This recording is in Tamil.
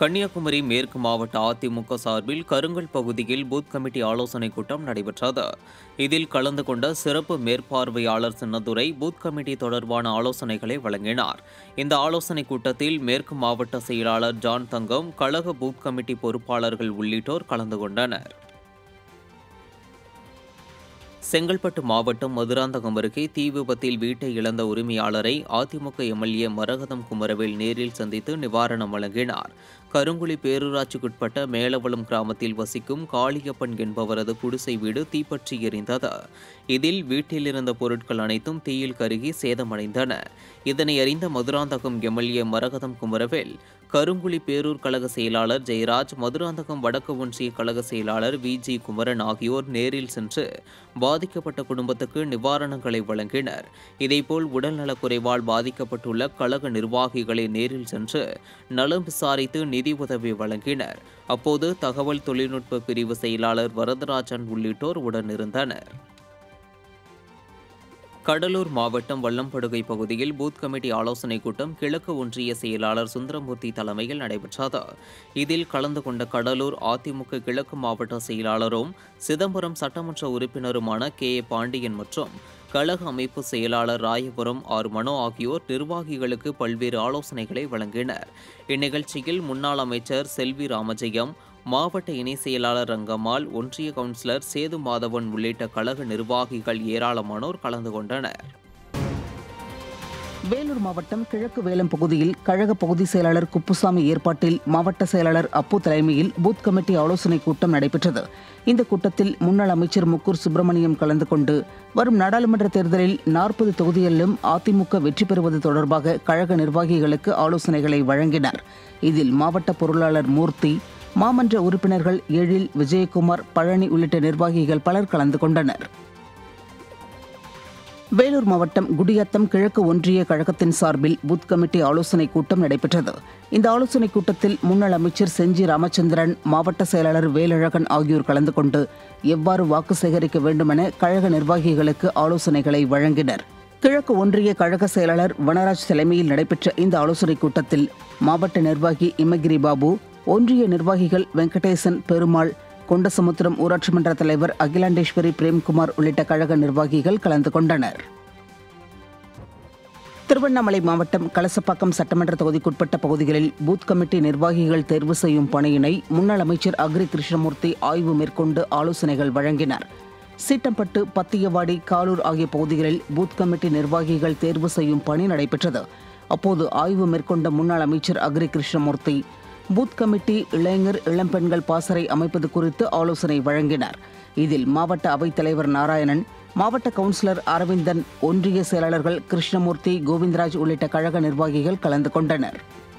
கன்னியாகுமரி மேற்கு மாவட்ட அதிமுக சார்பில் கருங்கல் பகுதியில் பூத் கமிட்டி ஆலோசனைக் கூட்டம் நடைபெற்றது இதில் கலந்து கொண்ட சிறப்பு மேற்பார்வையாளர் சின்னதுரை பூத் கமிட்டி தொடர்பான ஆலோசனைகளை வழங்கினார் இந்த ஆலோசனைக் கூட்டத்தில் மேற்கு மாவட்ட செயலாளர் ஜான் தங்கம் கழக பூத் கமிட்டி பொறுப்பாளர்கள் உள்ளிட்டோர் கலந்து கொண்டனர் செங்கல்பட்டு மாவட்டம் மதுராந்தகம் அருகே தீ விபத்தில் வீட்டை இழந்த உரிமையாளரை அதிமுக எம்எல்ஏ மரகதம் குமரவேல் நேரில் சந்தித்து நிவாரணம் வழங்கினார் கருங்குழி பேரூராட்சிக்குட்பட்ட மேலவளம் கிராமத்தில் வசிக்கும் காளியப்பன் என்பவரது குடிசை வீடு தீப்பற்றி எரிந்தது இதில் வீட்டில் இருந்த பொருட்கள் அனைத்தும் தீயில் கருகி சேதமடைந்தன இதனை அறிந்த மதுராந்தகம் எம்எல்ஏ மரகதம் குமரவேல் கருங்குழி பேரூர் கழக செயலாளர் ஜெயராஜ் மதுராந்தகம் வடக்கு ஒன்றிய கழக செயலாளர் வி ஜி குமரன் ஆகியோர் நேரில் சென்று பாதிக்கப்பட்ட குடும்பத்துக்கு நிவாரணங்களை வழங்கினர் இதேபோல் உடல்நலக் குறைவால் பாதிக்கப்பட்டுள்ள கழக நிர்வாகிகளை நேரில் சென்று நலம் விசாரித்து நிதி உதவி வழங்கினர் அப்போது தகவல் தொழில்நுட்ப பிரிவு செயலாளர் வரதராஜன் உள்ளிட்டோர் உடனிருந்தனர் கடலூர் மாவட்டம் வல்லம்படுகை பகுதியில் பூத் கமிட்டி ஆலோசனைக் கூட்டம் கிழக்கு ஒன்றிய செயலாளர் சுந்தரமூர்த்தி தலைமையில் நடைபெற்றது இதில் கலந்து கொண்ட கடலூர் அதிமுக கிழக்கு மாவட்ட செயலாளரும் சிதம்பரம் சட்டமன்ற உறுப்பினருமான கே ஏ பாண்டியன் மற்றும் கழக அமைப்பு செயலாளர் ராயபுரம் ஆர் மனோ ஆகியோர் நிர்வாகிகளுக்கு பல்வேறு ஆலோசனைகளை வழங்கினர் இந்நிகழ்ச்சியில் முன்னாள் அமைச்சர் செல்வி ராமஜெயம் மாவட்ட இணை செயலாளர் ரங்கம்மாள் ஒன்றிய கவுன்சிலர் சேது மாதவன் உள்ளிட்ட கழக நிர்வாகிகள் ஏராளமானோர் கலந்து கொண்டனர் வேலூர் மாவட்டம் கிழக்கு வேலம் பகுதியில் கழக பகுதி செயலாளர் குப்புசாமி ஏற்பாட்டில் மாவட்ட செயலாளர் அப்பு தலைமையில் பூத் கமிட்டி ஆலோசனைக் கூட்டம் நடைபெற்றது இந்த கூட்டத்தில் முன்னாள் அமைச்சர் முக்கூர் சுப்பிரமணியம் கலந்து கொண்டு வரும் நாடாளுமன்ற தேர்தலில் நாற்பது தொகுதிகளிலும் அதிமுக வெற்றி பெறுவது தொடர்பாக கழக நிர்வாகிகளுக்கு ஆலோசனைகளை வழங்கினார் இதில் மாவட்ட பொருளாளர் மூர்த்தி மாமன்ற உறுப்பினர்கள் எழில் விஜயகுமார் பழனி உள்ளிட்ட நிர்வாகிகள் பலர் கலந்து கொண்டனர் வேலூர் மாவட்டம் குடியாத்தம் கிழக்கு ஒன்றிய கழகத்தின் சார்பில் பூத் கமிட்டி ஆலோசனைக் கூட்டம் நடைபெற்றது இந்த ஆலோசனைக் கூட்டத்தில் முன்னாள் அமைச்சர் செஞ்சி ராமச்சந்திரன் மாவட்ட செயலாளர் வேலழகன் ஆகியோர் கலந்து கொண்டு எவ்வாறு வாக்கு சேகரிக்க வேண்டுமென கழக நிர்வாகிகளுக்கு ஆலோசனைகளை வழங்கினர் கிழக்கு ஒன்றிய கழக செயலாளர் வனராஜ் தலைமையில் நடைபெற்ற இந்த ஆலோசனைக் கூட்டத்தில் மாவட்ட நிர்வாகி இமகிரி பாபு ஒன்றிய நிர்வாகிகள் வெங்கடேசன் பெருமாள் கொண்டசமுத்திரம் ஊராட்சி மன்ற தலைவர் அகிலாண்டேஸ்வரி பிரேம்குமார் உள்ளிட்ட கழக நிர்வாகிகள் கலந்து கொண்டனர் திருவண்ணாமலை மாவட்டம் கலசப்பாக்கம் சட்டமன்ற தொகுதிக்குட்பட்ட பகுதிகளில் பூத் கமிட்டி நிர்வாகிகள் தேர்வு செய்யும் பணியினை முன்னாள் அமைச்சர் அக்ரி கிருஷ்ணமூர்த்தி ஆய்வு மேற்கொண்டு ஆலோசனைகள் வழங்கினார் சீட்டம்பட்டு பத்தியவாடி காலூர் ஆகிய பகுதிகளில் பூத் கமிட்டி நிர்வாகிகள் தேர்வு செய்யும் பணி நடைபெற்றது அப்போது ஆய்வு மேற்கொண்ட முன்னாள் அமைச்சர் அக்ரி கிருஷ்ணமூர்த்தி பூத் கமிட்டி இளைஞர் இளம்பெண்கள் பாசறை அமைப்பது குறித்து ஆலோசனை வழங்கினார் இதில் மாவட்ட அவைத்தலைவர் நாராயணன் மாவட்ட கவுன்சிலர் அரவிந்தன் ஒன்றிய செயலாளர்கள் கிருஷ்ணமூர்த்தி கோவிந்தராஜ் உள்ளிட்ட கழக நிர்வாகிகள் கலந்து கொண்டனர்